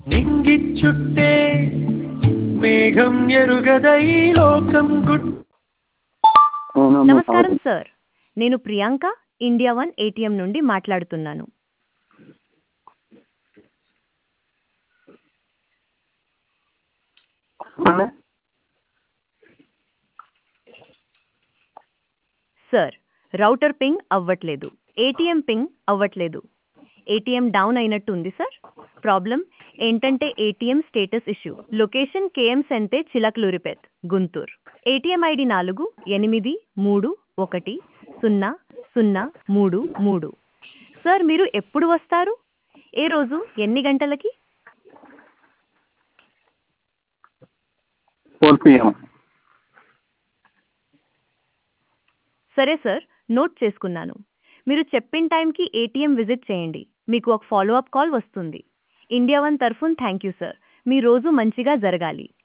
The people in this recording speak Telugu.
నింగిచ్చుట్టే మేఘం ఎరుగదై లోకం గుట్ అవునమ్మా నమస్కారం సార్ నేను ప్రియాంక ఇండియా వన్ ఏటీఎం నుండి మాట్లాడుతున్నాను చెప్పండి సార్ రౌటర్ పింగ్ అవ్వట్లేదు ఏటీఎం పింగ్ అవ్వట్లేదు ఏటీఎం డౌన్ అయినట్టు ఉంది సార్ ప్రాబ్లం ఏంటంటే ATM status issue location KM సెంతే చిలకలూరిపేట్ గుంటూరు ఏటీఎం ఐడి నాలుగు ఎనిమిది మూడు ఒకటి సున్నా సున్నా మూడు మూడు సార్ మీరు ఎప్పుడు వస్తారు ఏ రోజు ఎన్ని గంటలకి ఫోర్ పిఎం సరే సార్ నోట్ చేసుకున్నాను మీరు చెప్పిన టైంకి ఏటీఎం విజిట్ చేయండి మీకు ఒక ఫాలో అప్ కాల్ వస్తుంది ఇండియా వన్ తరఫున థ్యాంక్ యూ సార్ మీ రోజు మంచిగా జరగాలి